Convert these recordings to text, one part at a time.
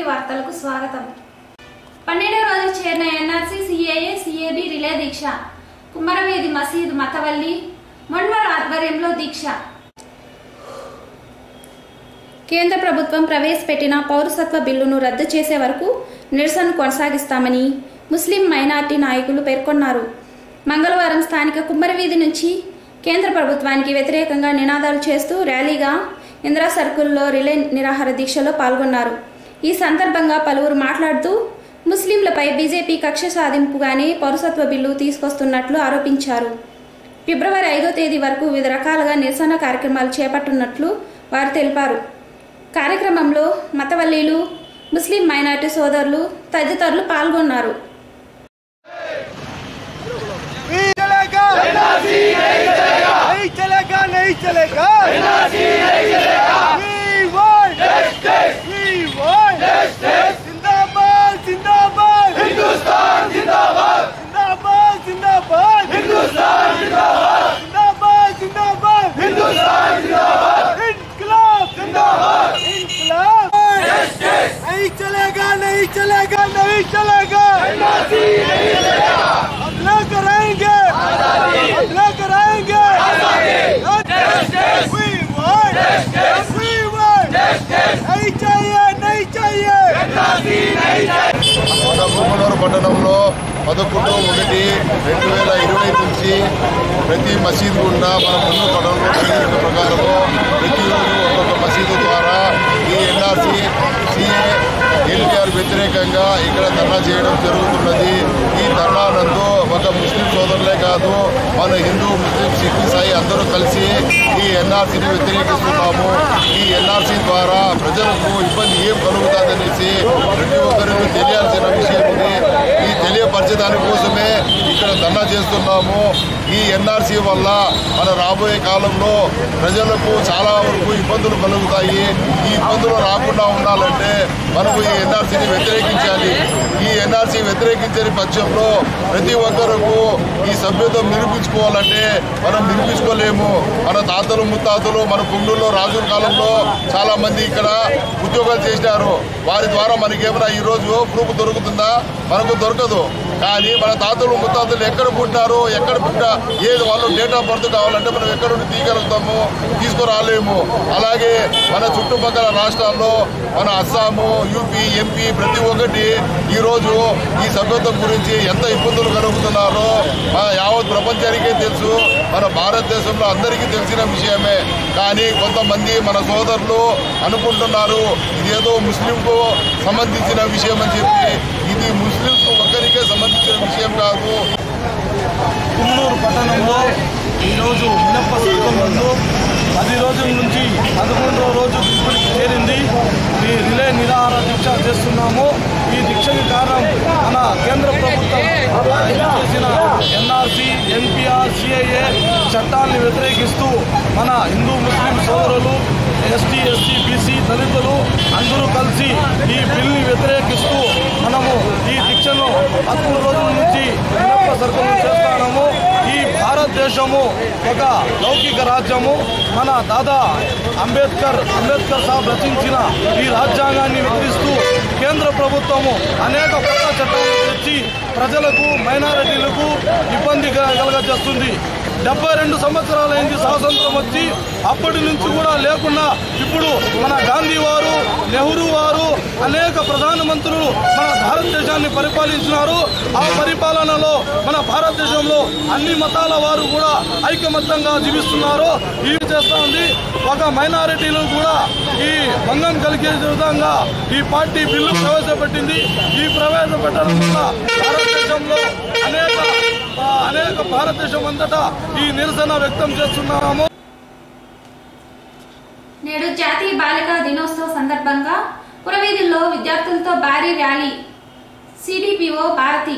TV వార్తలకు స్వాగతం పన్నెండవ రోజు చేరిన ఎన్ఆర్సీ సిఏఏ సిఏబి రిలే దీక్ష కుమ్మరవేది మసీద్ మతవల్లి మొండ్వర్ ఆధ్వర్యంలో దీక్ష కేంద్ర ప్రభుత్వం ప్రవేశపెట్టిన పౌరసత్వ బిల్లును రద్దు చేసే వరకు నిరసన కొనసాగిస్తామని ముస్లిం మైనార్టీ నాయకులు పేర్కొన్నారు మంగళవారం స్థానిక కుమ్మరవీధి నుంచి కేంద్ర ప్రభుత్వానికి వ్యతిరేకంగా నినాదాలు చేస్తూ ర్యాలీగా ఇందిరా సర్కిల్లో రిలే నిరాహార దీక్షలో పాల్గొన్నారు ఈ సందర్భంగా పలువురు మాట్లాడుతూ ముస్లింలపై బీజేపీ కక్ష సాధింపుగానే పౌరసత్వ బిల్లు తీసుకొస్తున్నట్లు ఆరోపించారు ఫిబ్రవరి ఐదో తేదీ వరకు వివిధ రకాలుగా నిరసన కార్యక్రమాలు చేపట్టనున్నట్లు వారు తెలిపారు కార్యక్రమంలో మతవల్లీలు ముస్లిం మైనార్టీ సోదరులు తదితరులు పాల్గొన్నారు नहीं चलेगा नहीं चलेगा नहीं चलेगा We want We want जिंदाबाद जिंदाबाद हिंदुस्तान जिंदाबाद जिंदाबाद जिंदाबाद हिंदुस्तान जिंदाबाद जिंदाबाद जिंदाबाद हिंदुस्तान जिंदाबाद इनकलाब जिंदाबाद इनकलाब नहीं चलेगा नहीं चलेगा नहीं चलेगा अपना कराएंगे अपना कराएंगे We want We want नहीं चाहिए नहीं चाहिए మన భూమనూరు పట్టణంలో పదకొండు ఒకటి రెండు వేల ఇరవై నుంచి ప్రతి మసీదు గుండా మన ముందు పట్టణంలో జరిగిన ప్రకారము ప్రతిరోజు ఒక్కొక్క మసీదు ద్వారా ఈ ఎన్ఆర్సీ సిఏ ఎన్టీఆర్ వ్యతిరేకంగా ఇక్కడ ధర్నా చేయడం జరుగుతున్నది ఈ ధర్నా నందు ఒక ముస్లిం సోదరులే కాదు మన హిందూ ముస్లిం సిక్ సాయి అందరూ కలిసి ఈ ఎన్ఆర్సీని వ్యతిరేకిస్తున్నాము ఈ ఎన్ఆర్సీ ద్వారా ప్రజలకు ఇబ్బంది ఏం కలుగుతుందనేసి ప్రతి ఒక్కరికి తెలియాల్సిన విషయం ఇది ఈ తెలియపరచడాని కోసమే ఇక్కడ ధర్నా చేస్తున్నాము ఈ ఎన్ఆర్సీ వల్ల మన రాబోయే కాలంలో ప్రజలకు చాలా వరకు ఇబ్బందులు కలుగుతాయి ఈ ఇబ్బందులు రాకుండా ఉండాలంటే మనము ఈ ఎన్ఆర్సీని వ్యతిరేకించాలి ఈ ఎన్ఆర్సీ వ్యతిరేకించని పక్షంలో ప్రతి ఒక్కరకు ఈ సభ్యత్వం నిరూపించుకోవాలంటే మనం నిరూపించుకోలేము మన తాతలు ముత్తాతలు మన పుండుల్లో రాజుల కాలంలో చాలా మంది ఇక్కడ ఉద్యోగాలు చేసినారు వారి ద్వారా మనకేమైనా ఈ రోజు ప్రూఫ్ దొరుకుతుందా మనకు దొరకదు కానీ మన తాతలు ముత్తాతలు ఎక్కడ పుట్టినారు ఎక్కడ పుట్ట ఏది వాళ్ళు డేట్ ఆఫ్ బర్త్ కావాలంటే మనం ఎక్కడ నుండి తీయగలుగుతాము తీసుకురాలేము అలాగే మన చుట్టుపక్కల రాష్ట్రాల్లో మన అస్సాము యూపీ ఎంపీ ప్రతి ఒక్కటి ఈరోజు ఈ సభ్యత్వం గురించి ఎంత ఇబ్బందులు కలుగుతున్నారో మన యావత్ ప్రపంచానికే తెలుసు మన భారతదేశంలో అందరికీ తెలిసిన విషయమే కానీ కొంతమంది మన సోదరులు అనుకుంటున్నారు ఇదేదో ముస్లింకు సంబంధించిన విషయం అని చెప్పి ఇది ముస్లింకు ఒక్కరికే సంబంధించిన విషయం కాదు కుమ్మూరు పట్టణంలో ఈరోజు మినప్ప సర్కల్ నందు పది రోజుల నుంచి పదకొండవ రోజు ఇప్పటికి చేరింది ఈ రిలే నిరాహార దీక్ష చేస్తున్నాము ఈ దీక్షకి కారణం మన కేంద్ర ప్రభుత్వం చేసిన ఎన్ఆర్సీ ఎన్పిఆర్ సిఐఏ చట్టాన్ని వ్యతిరేకిస్తూ మన హిందూ ముస్లిం సోదరులు ఎస్టీ ఎస్సీ బీసీ దళితులు అందరూ కలిసి ఈ బిల్ని వ్యతిరేకిస్తూ మనము ఈ దీక్షను పదమూడు రోజుల నుంచి వినప్ప సర్కలు చేస్తాము ఈ భారతదేశము ఒక లౌకిక రాజ్యము మన దాదా అంబేద్కర్ అంబేద్కర్ సాబ్ రచించిన ఈ రాజ్యాంగాన్ని వివరిస్తూ కేంద్ర ప్రభుత్వము అనేక కొత్త చట్టాలు తెచ్చి ప్రజలకు మైనారిటీలకు ఇబ్బంది కలగజేస్తుంది డెబ్బై రెండు సంవత్సరాలైంది స్వాతంత్రం వచ్చి అప్పటి నుంచి కూడా లేకుండా ఇప్పుడు మన గాంధీ వారు నెహ్రూ వారు అనేక ప్రధానమంత్రులు మన భారతదేశాన్ని పరిపాలించినారు ఆ పరిపాలనలో మన భారతదేశంలో అన్ని మతాల వారు కూడా ఐకమత్యంగా జీవిస్తున్నారు ఇవి చేస్తా ఉంది ఒక మైనారిటీలు కూడా ఈ భంగం కలిగే విధంగా ఈ పార్టీ బిల్లు ప్రవేశపెట్టింది ఈ ప్రవేశపెట్టడం వల్ల భారతదేశంలో అనేక ఆ, అనేక భారతదేశం అంతటా ఈ నిరసన వ్యక్తం చేస్తున్నాము నేడు జాతీయ బాలికా దినోత్సవ సందర్భంగా పురవీధుల్లో విద్యార్థులతో భారీ ర్యాలీ సిడిపిఓ భారతి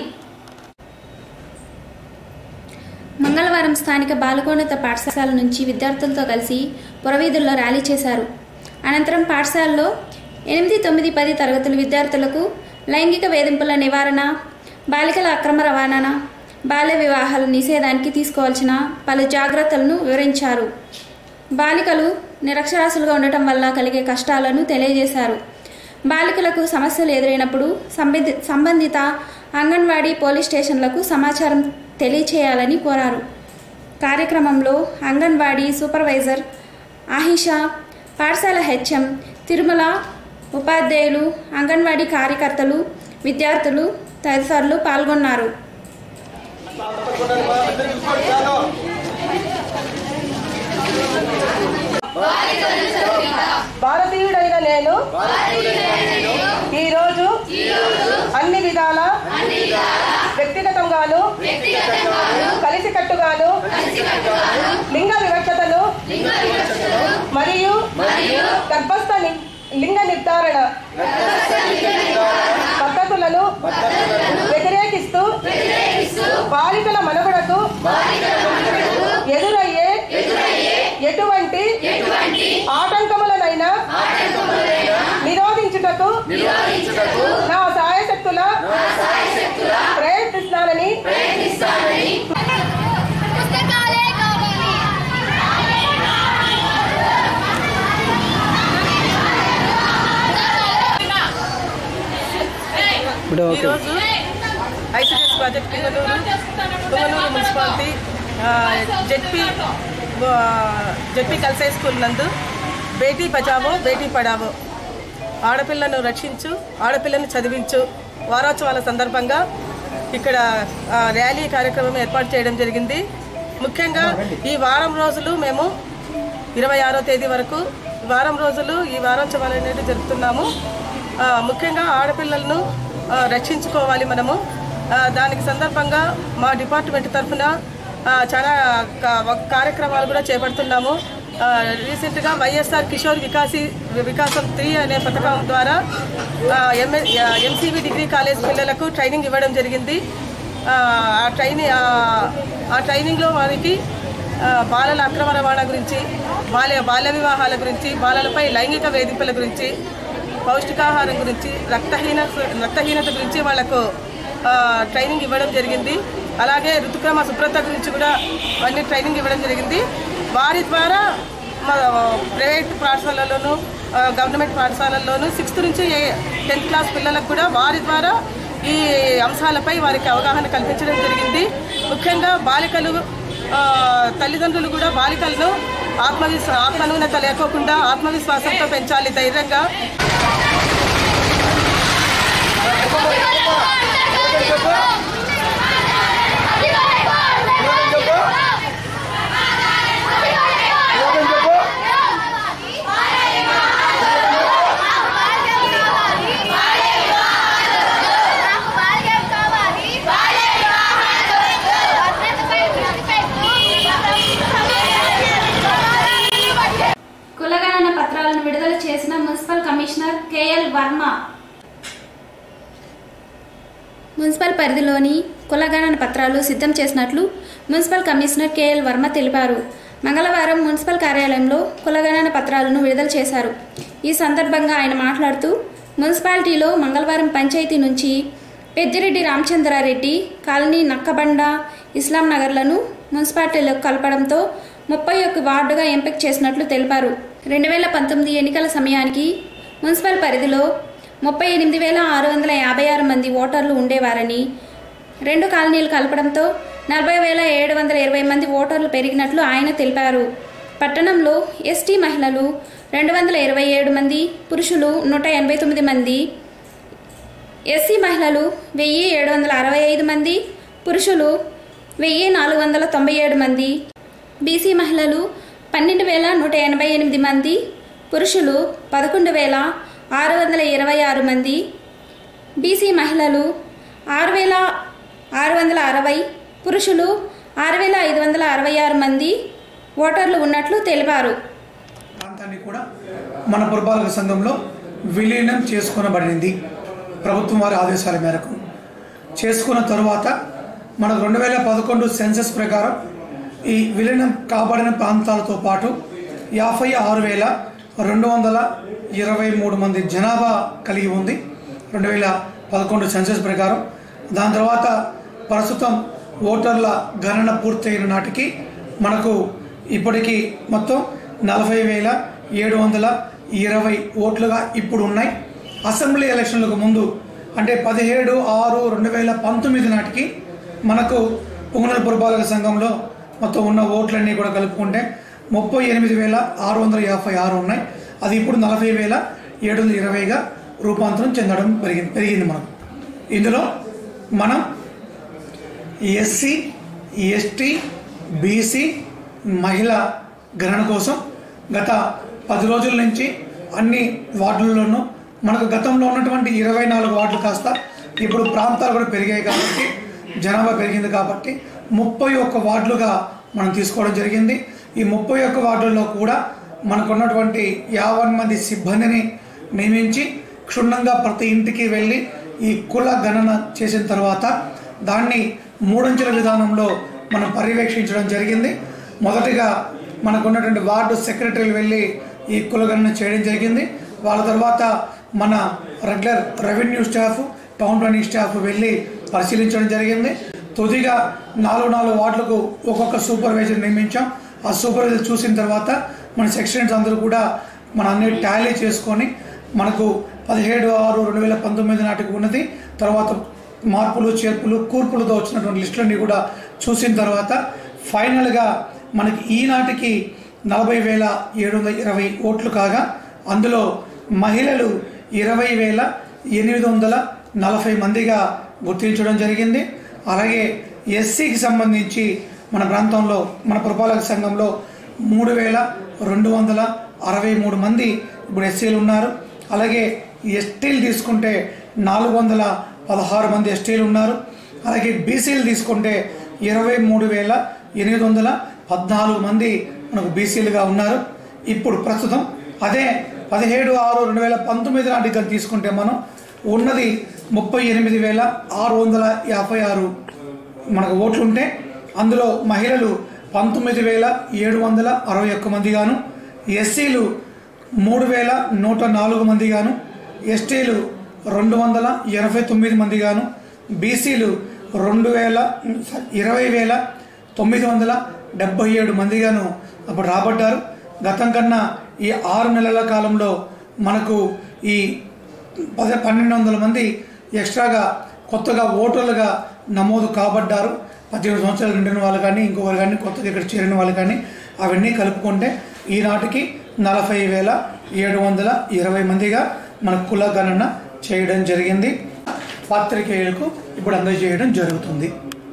మంగళవారం స్థానిక బాలకోన్నత పాఠశాల నుంచి విద్యార్థులతో కలిసి పురవీధుల్లో ర్యాలీ చేశారు అనంతరం పాఠశాలలో ఎనిమిది తొమ్మిది పది తరగతుల విద్యార్థులకు లైంగిక వేధింపుల నివారణ బాలికల అక్రమ రవాణా బాల్య వివాహాల నిషేధానికి తీసుకోవాల్సిన పలు జాగ్రత్తలను వివరించారు బాలికలు నిరక్షరాస్యులుగా ఉండటం వల్ల కలిగే కష్టాలను తెలియజేశారు బాలికలకు సమస్యలు ఎదురైనప్పుడు సంబంధి సంబంధిత అంగన్వాడీ పోలీస్ స్టేషన్లకు సమాచారం తెలియచేయాలని కోరారు కార్యక్రమంలో అంగన్వాడీ సూపర్వైజర్ ఆహిషా పాఠశాల హెచ్ఎం తిరుమల ఉపాధ్యాయులు అంగన్వాడీ కార్యకర్తలు విద్యార్థులు తదితరులు పాల్గొన్నారు భారతీయుడైన నేను ఈరోజు అన్ని విధాల వ్యక్తిగతంగాను కలిసికట్టుగాను లింగ వివక్షతను మరియు గర్భస్థ ని- లింగ నిర్ధారణ పద్ధతులను వ్యతిరేకిస్తూ బాలికల మనుగడకు ఎదురయ్యే ఎటువంటి ఆటంకములనైనా నిరోధించుటకు నా సాయశక్తుల ప్రయత్నిస్తానని పుస్తకాలే కావాలి ఈరోజు ICDS project Punganur Punganur municipality ఆ, జెడ్పీ ఆ, జెడ్పీ కల్సై స్కూల్ నందు బేటీ బచావో బేటీ పడావో ఆడపిల్లను రక్షించు ఆడపిల్లను చదివించు వారోత్సవాల సందర్భంగా ఇక్కడ ఆ, ర్యాలీ కార్యక్రమం ఏర్పాటు చేయడం జరిగింది ముఖ్యంగా ఈ వారం రోజులు మేము ఇరవై ఆరో తేదీ వరకు వారం రోజులు ఈ వారోత్సవాలు అనేవి జరుపుతున్నాము ఆ, ముఖ్యంగా ఆడపిల్లలను ఆ, రక్షించుకోవాలి మనము ఆ, దానికి సందర్భంగా మా డిపార్ట్మెంట్ తరఫున ఆ, చాలా కా- ఒక కార్యక్రమాలు కూడా చేపడుతున్నాము ఆ, రీసెంట్గా వైఎస్ఆర్ కిషోర్ వికాసి వికాసం త్రీ అనే పథకం ద్వారా ఎంఏ ఎంసీబీ డిగ్రీ కాలేజ్ పిల్లలకు ట్రైనింగ్ ఇవ్వడం జరిగింది ఆ ఆ ట్రైనింగ్ ఆ ట్రైనింగ్లో వారికి ఆ, బాలల అక్రమ రవాణా గురించి బాల్య బాల్య వివాహాల గురించి బాలలపై లైంగిక వేధింపుల గురించి పౌష్టికాహారం గురించి రక్తహీన రక్తహీనత గురించి వాళ్లకు ఆ, ట్రైనింగ్ ఇవ్వడం జరిగింది అలాగే ఋతుక్రమ శుభ్రత గురించి కూడా అన్ని ట్రైనింగ్ ఇవ్వడం జరిగింది వారి ద్వారా మా ప్రైవేట్ పాఠశాలలోను ఆ, గవర్నమెంట్ పాఠశాలల్లోనూ సిక్స్త్ నుంచి టెన్త్ క్లాస్ పిల్లలకు కూడా వారి ద్వారా ఈ అంశాలపై వారికి అవగాహన కల్పించడం జరిగింది ముఖ్యంగా బాలికలు ఆ, తల్లిదండ్రులు కూడా బాలికలను ఆత్మవిశ్వా ఆత్మన్యూనత లేకోకుండా ఆత్మవిశ్వాసంతో పెంచాలి ధైర్యంగా కులగణన పత్రాలను విడుదల చేసిన municipal commissioner KL Varma municipal పరిధిలోని కులగణన పత్రాలు సిద్ధం చేసినట్లు మున్సిపల్ కమిషనర్ కేఎల్ వర్మ తెలిపారు మంగళవారం మున్సిపల్ కార్యాలయంలో కులగణన పత్రాలను విడుదల చేశారు ఈ సందర్భంగా ఆయన మాట్లాడుతూ మున్సిపాలిటీలో మంగళవారం పంచాయతీ నుంచి పెద్దిరెడ్డి రామచంద్రారెడ్డి కాలనీ నక్కబండ ఇస్లాం నగర్లను మున్సిపాలిటీలోకి కలపడంతో ముప్పై ఒక్క వార్డుగా ఎంపిక చేసినట్లు తెలిపారు రెండు వేల పంతొమ్మిది ఎన్నికల సమయానికి మున్సిపల్ పరిధిలో ముప్పై ఎనిమిది వేల ఆరు వందల యాభై ఆరు మంది ఓటర్లు ఉండేవారని రెండు కాలనీలు కలపడంతో నలభై వేల ఏడు వందల ఇరవై మంది ఓటర్లు పెరిగినట్లు ఆయన తెలిపారు పట్టణంలో ఎస్టీ మహిళలు రెండు వందల ఇరవై ఏడు మంది పురుషులు నూట ఎనభై తొమ్మిది మంది ఎస్సీ మహిళలు వెయ్యి ఏడు వందల అరవై ఐదు మంది పురుషులు వెయ్యి నాలుగు వందల తొంభై ఏడు మంది బీసీ మహిళలు పన్నెండు వేల నూట ఎనభై ఎనిమిది మంది పురుషులు పదకొండు వేల ఆరు వందల ఇరవై ఆరు మంది బీసీ మహిళలు ఆరు వేల ఆరు వందల అరవై పురుషులు ఆరు వేల ఐదు వందల అరవై ఆరు మంది ఓటర్లు ఉన్నట్లు తెలిపారు ప్రాంతాన్ని కూడా మన పురపాలక సంఘంలో విలీనం చేసుకొనబడింది ప్రభుత్వం వారి ఆదేశాల మేరకు చేసుకున్న తరువాత మనకు రెండు వేల పదకొండు సెన్సస్ ప్రకారం ఈ విలీనం కాబడిన ప్రాంతాలతో పాటు యాభై ఆరు వేల రెండు వందల ఇరవై మూడు మంది జనాభా కలిగి ఉంది రెండు వేల పదకొండు సెన్సస్ ప్రకారం దాని తర్వాత ప్రస్తుతం ఓటర్ల గణన పూర్తయిన నాటికి మనకు ఇప్పటికీ మొత్తం నలభై వేల ఏడు వందల ఇరవై ఓట్లుగా ఇప్పుడు ఉన్నాయి అసెంబ్లీ ఎలక్షన్లకు ముందు అంటే పదిహేడు ఆరు రెండు వేల పంతొమ్మిది నాటికి మనకు పుంగనూరు పురపాలక సంఘంలో మొత్తం ఉన్న ఓట్లన్నీ కూడా కలుపుకుంటే ముప్పై ఎనిమిది వేల ఆరు వందల యాభై ఆరు ఉన్నాయి అది ఇప్పుడు నలభై వేల ఏడు వందల ఇరవైగా రూపాంతరం చెందడం పెరిగింది పెరిగింది మనకు ఇందులో మనం ఎస్సీ ఎస్టీ బీసీ మహిళ గణన కోసం గత పది రోజుల నుంచి అన్ని వార్డులలోనూ మనకు గతంలో ఉన్నటువంటి ఇరవై నాలుగు వార్డులు కాస్త ఇప్పుడు ప్రాంతాలు కూడా పెరిగాయి కాబట్టి జనాభా పెరిగింది కాబట్టి ముప్పై ఒక్క వార్డులుగా మనం తీసుకోవడం జరిగింది ఈ ముప్పై ఒక్క వార్డుల్లో కూడా మనకున్నటువంటి యాభై మంది సిబ్బందిని నియమించి క్షుణ్ణంగా ప్రతి ఇంటికి వెళ్ళి ఈ కుల గణన చేసిన తర్వాత దాన్ని మూడంచెల విధానంలో మనం పర్యవేక్షించడం జరిగింది మొదటిగా మనకున్నటువంటి వార్డు సెక్రటరీలు వెళ్ళి ఈ కులగణన చేయడం జరిగింది వాళ్ళ తర్వాత మన regular revenue staff town planning staff వెళ్ళి పరిశీలించడం జరిగింది తుదిగా నాలుగు నాలుగు వార్డులకు ఒక్కొక్క సూపర్వైజర్ నియమించాం ఆ సూపర్వైజర్ చూసిన తర్వాత మన సెక్షన్స్ అందరూ కూడా మన అన్ని టాలీ చేసుకొని మనకు పదిహేడు ఆరు రెండు వేల పంతొమ్మిది నాటికి ఉన్నది తర్వాత మార్పులు చేర్పులు కూర్పులతో వచ్చినటువంటి లిస్టులన్నీ కూడా చూసిన తర్వాత ఫైనల్గా మనకి ఈనాటికి నలభై వేల ఏడు వందల ఇరవై ఓట్లు కాగా అందులో మహిళలు ఇరవై వేల ఎనిమిది వందల నలభై మందిగా గుర్తించడం జరిగింది అలాగే ఎస్సీకి సంబంధించి మన ప్రాంతంలో మన పురపాలక సంఘంలో మూడు వేల రెండు వందల అరవై మూడు మంది ఇప్పుడు ఎస్సీలు ఉన్నారు అలాగే ఎస్టీలు తీసుకుంటే నాలుగు వందల పదహారు మంది ఎస్టీలు ఉన్నారు అలాగే బీసీలు తీసుకుంటే ఇరవై మూడు వేల ఎనిమిది వందల పద్నాలుగు మంది మనకు బీసీలుగా ఉన్నారు ఇప్పుడు ప్రస్తుతం అదే పదిహేడు ఆరు రెండు వేల పంతొమ్మిది నాటి గది తీసుకుంటే మనం ఉన్నది ముప్పై ఎనిమిది వేల ఆరు వందల యాభై ఆరు మనకు ఓట్లుంటే అందులో మహిళలు పంతొమ్మిది వేల ఏడు వందల అరవై ఒక్క మందిగాను ఎస్సీలు మూడు వేల నూట నాలుగు మందిగాను ఎస్టీలు రెండు వందల ఎనభై తొమ్మిది మందిగాను బీసీలు రెండు వేల ఇరవై వేల తొమ్మిది వందల డెబ్బై ఏడు మందిగాను అప్పుడు రాబడ్డారు గతం కన్నా ఈ ఆరు నెలల కాలంలో మనకు ఈ పద పన్నెండు వందల మంది ఎక్స్ట్రాగా కొత్తగా ఓటర్లుగా నమోదు కాబడ్డారు పద్దెనిమిది సంవత్సరాలు నిండిన వాళ్ళు కానీ ఇంకొకరు కానీ కొత్తగా ఇక్కడ చేరిన వాళ్ళు కానీ అవన్నీ కలుపుకుంటే ఈనాటికి నలభై వేల ఏడు వందల ఇరవై మందిగా మన కుల గణన చేయడం జరిగింది పాత్రికేయులకు ఇప్పుడు అందజేయడం జరుగుతుంది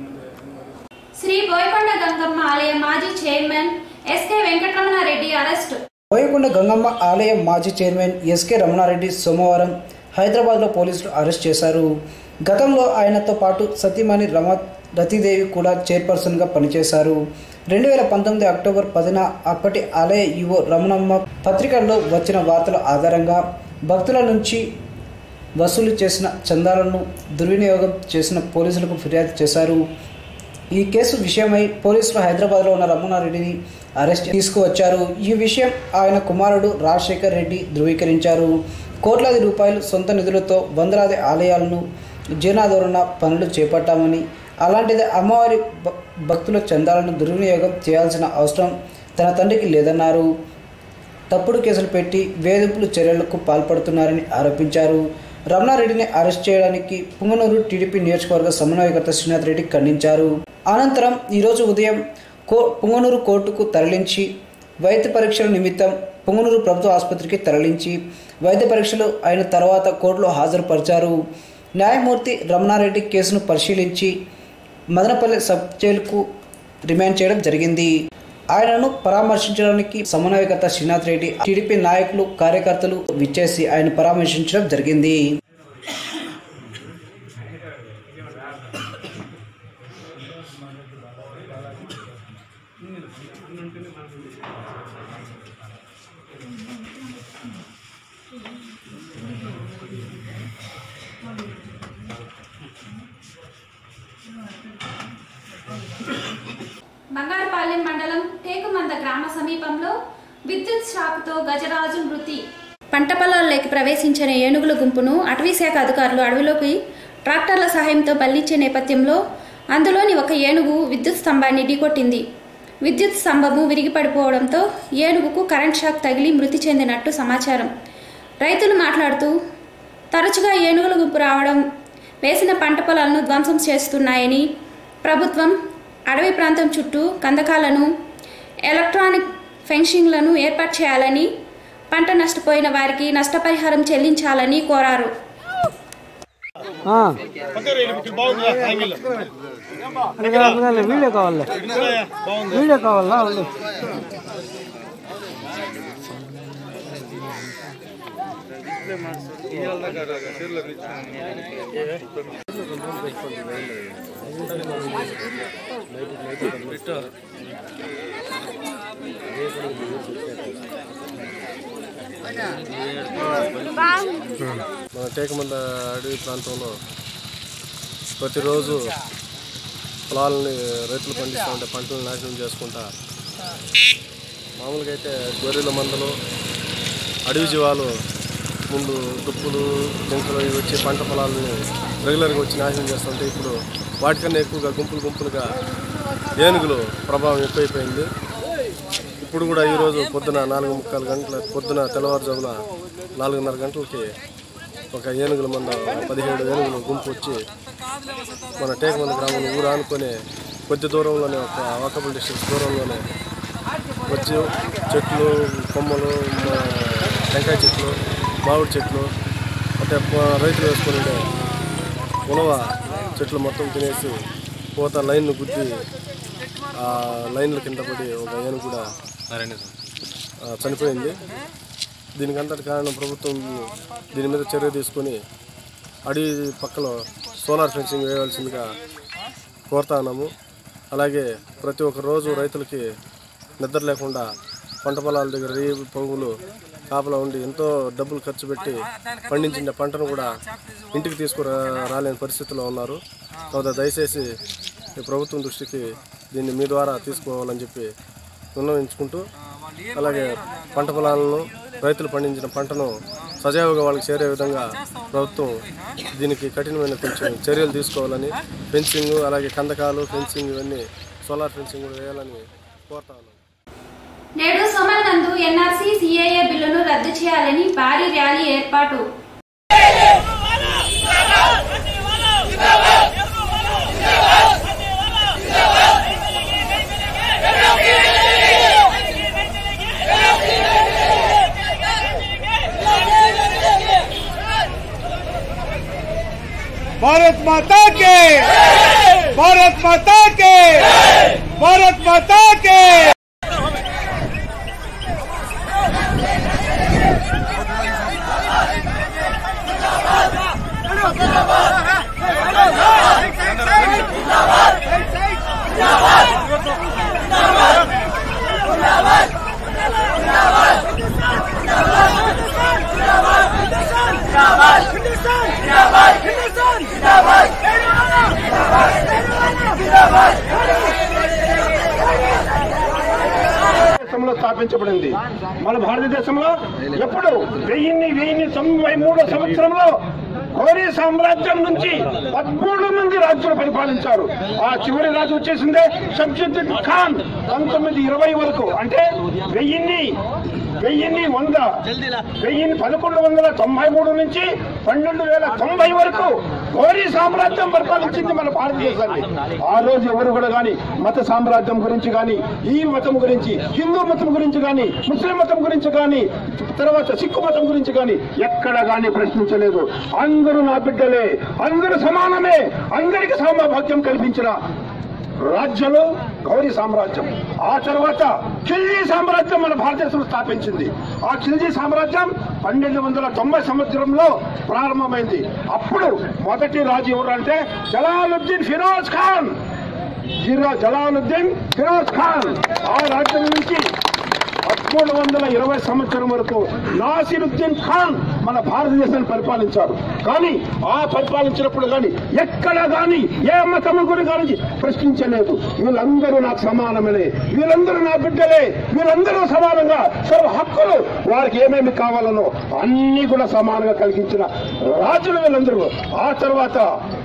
శ్రీ బోయకొండ గంగమ్మ ఆలయ మాజీ chairman SK Venkataramana Reddy arrest Boyakonda Gangamma ఆలయం మాజీ చైర్మన్ ఎస్కే రమణారెడ్డి సోమవారం హైదరాబాద్లో పోలీసులు అరెస్ట్ చేశారు గతంలో ఆయనతో పాటు సతీమణి రమ రతీదేవి కూడా చైర్పర్సన్గా పనిచేశారు రెండు వేల పంతొమ్మిది అక్టోబర్ పదిన అప్పటి ఆలయ ఈవో రమణమ్మ పత్రికల్లో వచ్చిన వార్తల ఆధారంగా భక్తుల నుంచి వసూలు చేసిన చందాలను దుర్వినియోగం చేసిన పోలీసులకు ఫిర్యాదు చేశారు ఈ కేసు విషయమై పోలీసులు హైదరాబాద్లో ఉన్న రమణారెడ్డిని అరెస్ట్ తీసుకువచ్చారు ఈ విషయం ఆయన కుమారుడు రాజశేఖర్ రెడ్డి ధృవీకరించారు కోట్లాది రూపాయలు సొంత నిధులతో వందలాది ఆలయాలను జీర్ణాధరణ పనులు చేపట్టామని అలాంటిది అమ్మవారి భ- భక్తుల చందాలను దుర్వినియోగం చేయాల్సిన అవసరం తన తండ్రికి లేదన్నారు తప్పుడు కేసులు పెట్టి వేధింపులు చర్యలకు పాల్పడుతున్నారని ఆరోపించారు రమణారెడ్డిని అరెస్ట్ చేయడానికి పుంగనూరు టీడీపీ నియోజకవర్గ సమన్వయకర్త శ్రీనాథ్ రెడ్డి ఖండించారు అనంతరం ఈరోజు ఉదయం కో పుంగనూరు కోర్టుకు తరలించి వైద్య పరీక్షల నిమిత్తం పుంగనూరు ప్రభుత్వ ఆసుపత్రికి తరలించి వైద్య పరీక్షలు అయిన తర్వాత కోర్టులో హాజరుపరిచారు న్యాయమూర్తి రమణారెడ్డి కేసును పరిశీలించి మదనపల్లి సబ్ జైలుకు రిమాండ్ చేయడం జరిగింది ఆయనను పరామర్శించడానికి సమన్వయకర్త శ్రీనాథ్ రెడ్డి టీడీపీ నాయకులు కార్యకర్తలు విచ్చేసి ఆయన పరామర్శించడం జరిగింది బంగారుపాలెం మండలం టేకుమంద గ్రామ సమీపంలో విద్యుత్ షాక్తో గజరాజు మృతి పంట పొలాల్లోకి ప్రవేశించిన ఏనుగుల గుంపును అటవీశాఖ అధికారులు అడవిలోకి ట్రాక్టర్ల సహాయంతో బల్లించే నేపథ్యంలో అందులోని ఒక ఏనుగు విద్యుత్ స్తంభాన్ని ఢీకొట్టింది విద్యుత్ స్తంభము విరిగి పడిపోవడంతో ఏనుగుకు కరెంట్ షాక్ తగిలి మృతి చెందినట్టు సమాచారం రైతులు మాట్లాడుతూ తరచుగా ఏనుగుల గుంపు రావడం వేసిన పంట పొలాలను ధ్వంసం చేస్తున్నాయని ప్రభుత్వం అడవి ప్రాంతం చుట్టూ కందకాలను ఎలక్ట్రానిక్ ఫెన్సింగ్లను ఏర్పాటు చేయాలని పంట నష్టపోయిన వారికి నష్టపరిహారం చెల్లించాలని కోరారు వీడియో కావాలి వీడియో కావాలా ఉండు మన టేకమంద అడవి ప్రాంతంలో ప్రతిరోజు పొలాలని రైతులు పండిస్తూ ఉంటే పంటలను నాశనం చేసుకుంటా మామూలుగా అయితే గొర్రెల మందలు అడవి జీవాలు ముందు దుప్పులు జింకలు ఇవి వచ్చి పంట పొలాలని రెగ్యులర్గా వచ్చి నాశనం చేస్తుంటే ఇప్పుడు వాటికన్నా ఎక్కువగా గుంపులు గుంపులుగా ఏనుగులు ప్రభావం ఎక్కువైపోయింది ఇప్పుడు కూడా ఈరోజు పొద్దున నాలుగు ముక్కాలు గంటల పొద్దున తెల్లవారుజామున నాలుగున్నర గంటలకి ఒక ఏనుగుల మంద పదిహేడు ఏనుగులు గుంపు వచ్చి మన టేకమంది గ్రామం ఊరు ఆనుకొని కొద్ది దూరంలోనే ఒక వాకబుల్ డిస్టెన్స్ దూరంలోనే వచ్చి చెట్లు కొమ్మలు మా టెంకాయ చెట్లు మామిడి చెట్లు అంటే ప- రైతులు వేసుకుని ఉండే ఉలవ చెట్లు మొత్తం తినేసి పోత లైన్ను గుద్ది ఆ లైన్ల కింద పడి ఒక ఏనుగు కూడా ఆ, చనిపోయింది దీనికి అంతటి కారణం ప్రభుత్వం దీని మీద చర్య తీసుకొని అడవి పక్కలో సోలార్ ఫెన్సింగ్ వేయవలసిందిగా కోరుతా ఉన్నాము అలాగే ప్రతి ఒక్క రోజు రైతులకి నిద్ర లేకుండా పంట పొలాల దగ్గర రీ పొంగులు కాపలా ఉండి ఎంతో డబ్బులు ఖర్చు పెట్టి పండించిన పంటను కూడా ఇంటికి తీసుకురా రాలేని పరిస్థితిలో ఉన్నారు కావున దయచేసి ఈ ప్రభుత్వం దృష్టికి దీన్ని మీ ద్వారా తీసుకోవాలని చెప్పి విన్నవించుకుంటూ అలాగే పంట పొలాలను రైతులు పండించిన పంటను సజావుగా వాళ్ళకి చేరే విధంగా ప్రభుత్వం దీనికి కఠినమైన కొంచెం చర్యలు తీసుకోవాలని ఫెన్సింగ్ అలాగే కందకాలు ఫెన్సింగ్ ఇవన్నీ సోలార్ ఫెన్సింగ్ కూడా వేయాలని కోరుతా ఉన్నాం నేడు సోమల్ నందు ఎన్ఆర్సీ సిఏఏ బిల్లును రద్దు చేయాలని భారీ ర్యాలీ ఏర్పాటు भारत माता के भारत माता के भारत माता के దేశంలో స్థాపించబడింది మన భారతదేశంలో ఎప్పుడు వెయ్యిన్ని వెయ్యిన్ని తొంభై మూడో సంవత్సరంలో కోరి సామ్రాజ్యం నుంచి పదమూడు మంది రాజులు పరిపాలించారు ఆ చివరి రాజు వచ్చేసిందే షంషుద్దీన్ ఖాన్ పంతొమ్మిది ఇరవై వరకు అంటే వెయ్యిన్ని వెయ్యిన్ని వంద వెయ్యిన్ని పదకొండు వందల తొంభై మూడు నుంచి పన్నెండు వేల తొంభై వరకు కోరి సామ్రాజ్యం పరిపాలించింది మన భారతదేశాన్ని ఆ రోజు ఎవరు కూడా కానీ మత సామ్రాజ్యం గురించి కానీ ఈ మతం గురించి హిందూ మతం గురించి కానీ ముస్లిం మతం గురించి కానీ తర్వాత సిక్కు మతం గురించి కానీ ఎక్కడ కానీ ప్రశ్నించలేదు అందరూ నా బిడ్డలే అందరూ సమానమే అందరికి సమభాగ్యం కల్పించిన రాజ్యాలు గౌరీ సామ్రాజ్యం ఆ తర్వాత ఖిల్జీ సామ్రాజ్యం మన భారతదేశం స్థాపించింది ఆ ఖిల్జీ సామ్రాజ్యం పన్నెండు వందల తొంభై సంవత్సరంలో ప్రారంభమైంది అప్పుడు మొదటి రాజు ఎవరు అంటే జలాలుద్దీన్ ఫిరోజ్ ఖాన్ జిరా జలాలుద్దీన్ ఫిరోజ్ ఖాన్ ఆ రాజ్యం నుంచి పదమూడు వందల ఇరవై సంవత్సరం వరకు నాసిరుద్దీన్ ఖాన్ మన భారతదేశాన్ని పరిపాలించారు కానీ ఆ పరిపాలించినప్పుడు కానీ ఎక్కడ కానీ ఏ మతము గురి కానీ ప్రశ్నించలేదు వీళ్ళందరూ నాకు సమానమనే వీళ్ళందరూ నా బిడ్డలే వీళ్ళందరూ సమానంగా సర్వ హక్కులు వారికి ఏమేమి కావాలనో అన్ని కూడా సమానంగా కలిగించిన రాజులు వీళ్ళందరూ ఆ తర్వాత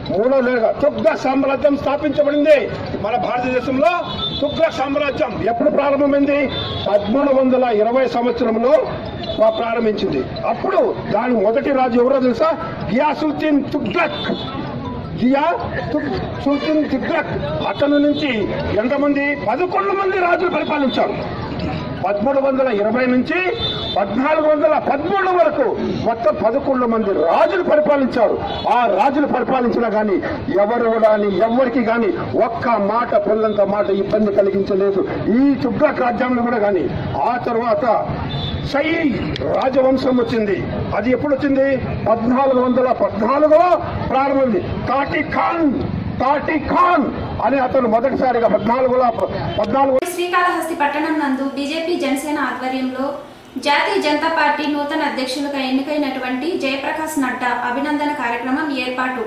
మూడో లేక తుగ్గ సామ్రాజ్యం స్థాపించబడింది మన భారతదేశంలో తుగ్గ సామ్రాజ్యం ఎప్పుడు ప్రారంభమైంది పదమూడు వందల ఇరవై సంవత్సరంలో పా- ప్రారంభించింది అప్పుడు దాని మొదటి రాజు ఎవరో తెలుసా గియాసుద్దీన్ తుగ్లక్ జియా తుగ్ సుల్తాన్ తుగ్లక్ అతని నుంచి ఎంతమంది పదకొండు మంది రాజులు పరిపాలించారు పదమూడు వందల ఇరవై నుంచి పద్నాలుగు వందల పదమూడు వరకు మొత్తం పదకొండు మంది రాజులు పరిపాలించారు ఆ రాజులు పరిపాలించినా గాని ఎవరు కానీ ఎవరికి గాని ఒక్క మాట పిల్లంత మాట ఇబ్బంది కలిగించలేదు ఈ తుగ్లక్ రాజ్యంలో కూడా గాని ఆ తర్వాత సై రాజవంశం వచ్చింది అది ఎప్పుడు వచ్చింది పద్నాలుగు వందల పద్నాలుగులో ప్రారంభమైంది తాటి ఖాన్ తాటి ఖాన్ అని అతను మొదటిసారిగా పద్నాలుగులో పద్నాలుగు శ్రీకాళహస్తి పట్టణం నందు బీజేపీ జనసేన ఆధ్వర్యంలో జాతీయ జనతా పార్టీ నూతన అధ్యక్షులుగా ఎన్నికైనటువంటి జయప్రకాష్ నడ్డా అభినందన కార్యక్రమం ఏర్పాటు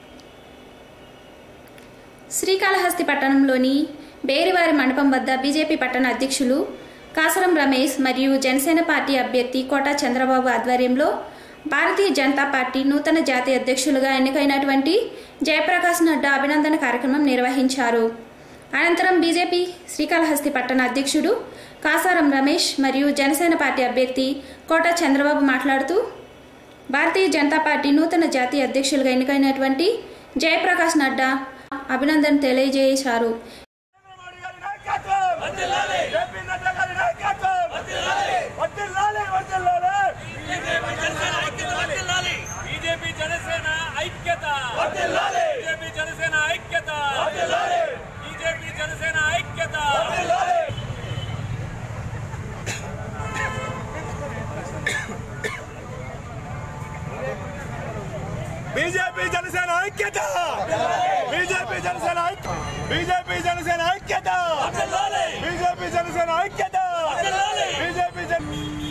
శ్రీకాళహస్తి పట్టణంలోని బేరివారి మండపం వద్ద బీజేపీ పట్టణ అధ్యక్షులు కాసరం రమేష్ మరియు జనసేన పార్టీ అభ్యర్థి కోట చంద్రబాబు ఆధ్వర్యంలో భారతీయ జనతా పార్టీ నూతన జాతీయ అధ్యక్షులుగా ఎన్నికైనటువంటి జయప్రకాష్ నడ్డా అభినందన కార్యక్రమం నిర్వహించారు అనంతరం బీజేపీ శ్రీకాళహస్తి పట్టణ అధ్యక్షుడు కాసారం రమేష్ మరియు జనసేన పార్టీ అభ్యర్థి కోట చంద్రబాబు మాట్లాడుతూ భారతీయ జనతా పార్టీ నూతన జాతీయ అధ్యక్షులుగా ఎన్నికైనటువంటి జయప్రకాష్ నడ్డా అభినందన తెలియజేశారు బీజేపీ జనసేన ఐక్యత బీజేపీ జనసేన ఐక్యత బీజేపీ జనసేన ఐక్యత బీజేపీ జనసేన ఐక్యత బీజేపీ జనసేన ఐక్య బీజేపీ జనసేన ఐక్యత బీజేపీ జనసేన ఐక్యత బీజేపీ జన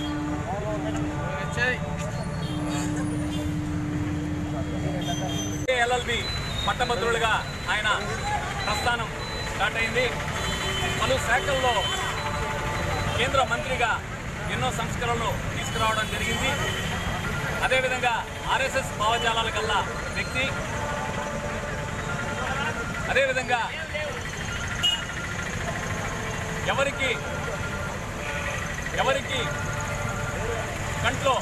ఎల్ఎల్బి పట్టభద్రులుగా ఆయన ప్రస్థానం స్టార్ట్ అయింది పలు శాఖల్లో కేంద్ర మంత్రిగా ఎన్నో సంస్కరణలు తీసుకురావడం జరిగింది అదేవిధంగా ఆర్ఎస్ఎస్ భావజాలాల కల్లా వ్యక్తి అదేవిధంగా ఎవరికి ఎవరికి కంట్లో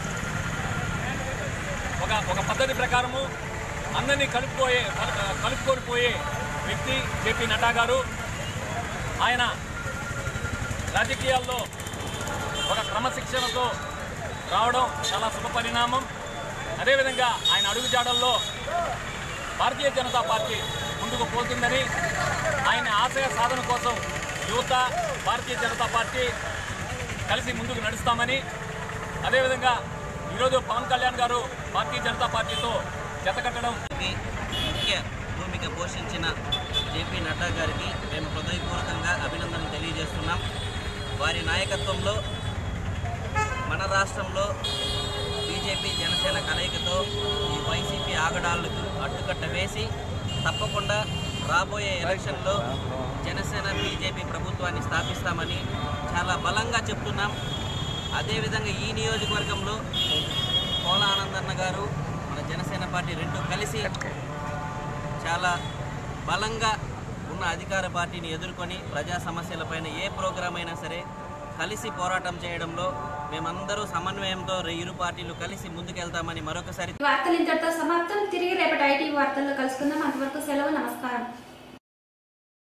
ఒక ఒక పద్ధతి ప్రకారము అందరినీ కలుపుకోయే కలుపుకొని పోయే వ్యక్తి జేపీ నడ్డా గారు ఆయన రాజకీయాల్లో ఒక క్రమశిక్షణతో రావడం చాలా శుభ పరిణామం అదేవిధంగా ఆయన అడుగుజాడల్లో భారతీయ జనతా పార్టీ ముందుకు పోతుందని ఆయన ఆశయ సాధన కోసం యువత భారతీయ జనతా పార్టీ కలిసి ముందుకు నడుస్తామని అదేవిధంగా ఈరోజు పవన్ కళ్యాణ్ గారు భారతీయ జనతా పార్టీతో జతకట్టడం ముఖ్య భూమిక పోషించిన జేపీ నడ్డా గారికి మేము హృదయపూర్వకంగా అభినందనలు తెలియజేస్తున్నాం వారి నాయకత్వంలో మన రాష్ట్రంలో బీజేపీ జనసేన కలయికతో ఈ వైసీపీ ఆగడాలకు అడ్డుకట్ట వేసి తప్పకుండా రాబోయే ఎలక్షన్లో జనసేన బీజేపీ ప్రభుత్వాన్ని స్థాపిస్తామని చాలా బలంగా చెప్తున్నాం అదేవిధంగా ఈ నియోజకవర్గంలో పోల ఆనందన్న గారు మన జనసేన పార్టీ రెండు కలిసి చాలా బలంగా ఉన్న అధికార పార్టీని ఎదుర్కొని ప్రజా సమస్యలపైన ఏ ప్రోగ్రాం అయినా సరే కలిసి పోరాటం చేయడంలో మేమందరూ సమన్వయంతో ఇరు పార్టీలు కలిసి ముందుకెళ్తామని మరొకసారి ఈ వార్తలు ఇంతటితో సమాప్తం తిరిగి రేపటి ఐటీ వార్తల్లో కలుసుకుందాం అంతవరకు సెలవు నమస్కారం